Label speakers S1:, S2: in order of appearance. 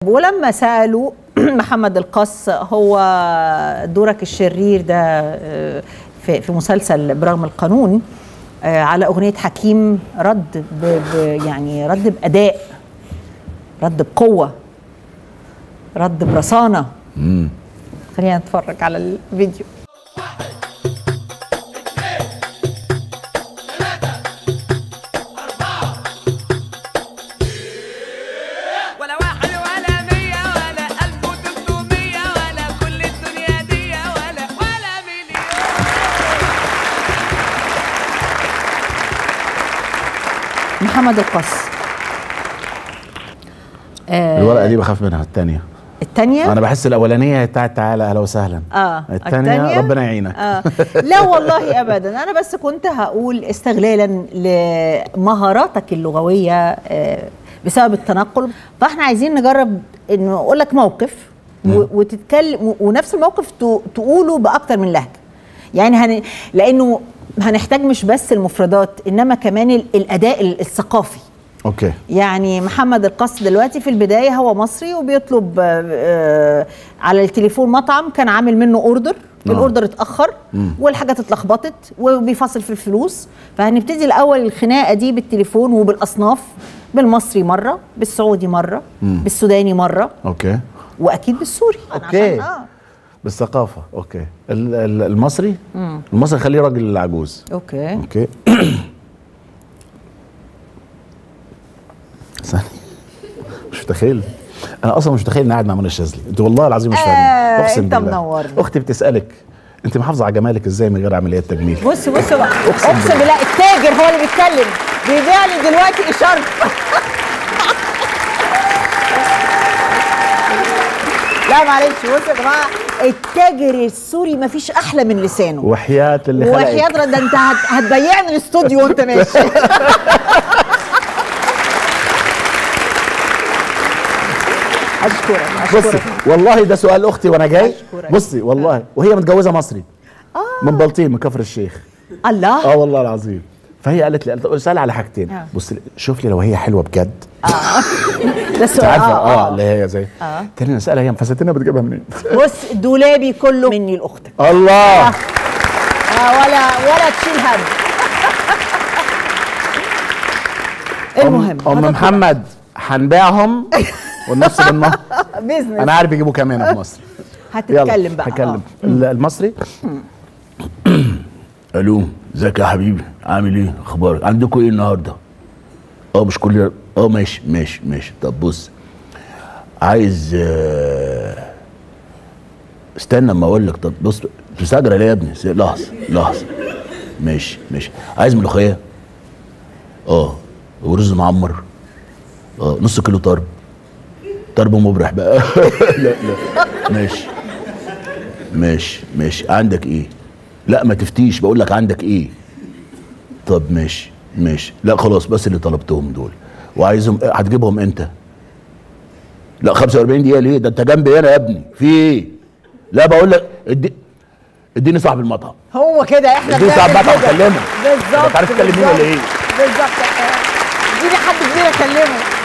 S1: ولما سالوا محمد القص هو دورك الشرير ده آه، في في مسلسل برغم القانون آه، على اغنيه حكيم رد ب ب يعني رد باداء رد بقوه رد برصانه خلينا نتفرج على الفيديو
S2: ولا واحد ولا مية ولا ألف وتلتمية ولا كل الدنيا دي ولا ولا مليون
S1: محمد القص
S3: الورقه دي بخاف منها الثانيه
S1: الثانيه
S3: انا بحس الاولانيه هي بتاعت تعالى اهلا وسهلا
S1: اه
S3: الثانيه
S1: التانية؟
S3: ربنا يعينك
S1: آه. لا والله ابدا انا بس كنت هقول استغلالا لمهاراتك اللغويه آه، بسبب التنقل فاحنا عايزين نجرب انه اقول لك موقف و- وتتكلم و- ونفس الموقف ت- تقوله باكتر من لهجه يعني هن... لانه هنحتاج مش بس المفردات انما كمان ال- الاداء الثقافي
S3: اوكي
S1: يعني محمد القص دلوقتي في البدايه هو مصري وبيطلب آه، آه، على التليفون مطعم كان عامل منه اوردر
S3: آه.
S1: الاوردر اتاخر والحاجات اتلخبطت وبيفاصل في الفلوس فهنبتدي الاول الخناقه دي بالتليفون وبالاصناف بالمصري مره بالسعودي مره بالسوداني مره
S3: اوكي
S1: واكيد بالسوري
S3: أوكي.
S1: عشان آه.
S3: بالثقافه اوكي ال- ال- المصري المصري خليه راجل عجوز
S1: اوكي
S3: اوكي ثانية مش متخيل انا اصلا مش متخيل اني قاعد مع منى الشاذلي انت والله العظيم مش
S1: آه،
S3: فاهمين اقسم
S1: أنت
S3: بالله
S1: منورني.
S3: اختي بتسالك انت محافظه على جمالك ازاي من غير عمليات تجميل
S1: بص بص بقى
S3: أقسم
S1: اقسم
S3: بالله.
S1: بالله التاجر هو اللي بيتكلم بيبيع لي دلوقتي اشاره لا معلش بص يا جماعه التاجر السوري مفيش احلى من لسانه
S3: وحياه اللي
S1: وحياة
S3: خلقك
S1: ده انت هت- هتبيعني الاستوديو وانت ماشي اشكرك
S3: بصي
S1: اشكرك
S3: والله ده سؤال اختي وانا جاي
S1: أشكرك.
S3: بصي والله وهي متجوزه مصري من بلطيم من كفر الشيخ
S1: الله
S3: اه والله العظيم فهي قالت لي قالت اسالي على حاجتين
S1: آه.
S3: بص شوف لي لو هي حلوه بجد
S1: ده
S3: انت
S1: السؤال
S3: عارفه
S1: اه
S3: اه اللي هي زي
S1: آه.
S3: تاني اسالها هي مفستنا بتجيبها منين
S1: بص دولابي كله مني لاختك
S3: الله
S1: آه ولا ولا تشيل هم المهم
S3: ام
S1: هتطلع.
S3: محمد هنبيعهم والنص بالنص
S1: بيزنس
S3: انا عارف يجيبوا كام هنا في مصر
S1: هتتكلم بقى
S3: هتكلم
S1: آه.
S3: المصري
S4: الو ازيك يا حبيبي عامل ايه اخبارك عندكم ايه النهارده اه مش كل اه ماشي ماشي ماشي طب بص عايز آه، استنى اما اقول لك طب بص تستعجل عليا يا ابني س- لحظه لحظه ماشي ماشي عايز ملوخيه اه ورز معمر اه نص كيلو طرب طرب مبرح بقى لا لا ماشي ماشي ماشي عندك ايه لا ما تفتيش بقول لك عندك ايه طب ماشي ماشي لا خلاص بس اللي طلبتهم دول وعايزهم هتجيبهم امتى لا 45 دقيقه ليه ده انت جنبي هنا يا ابني في ايه لا بقول لك ادي اديني صاحب المطعم
S1: هو كده احنا
S4: اديني صاحب
S1: بنعمل
S4: المطعم
S1: كده.
S4: كلمه
S1: بالظبط
S4: انت عارف تكلمني ولا ايه
S1: بالظبط اديني حد كبير اكلمه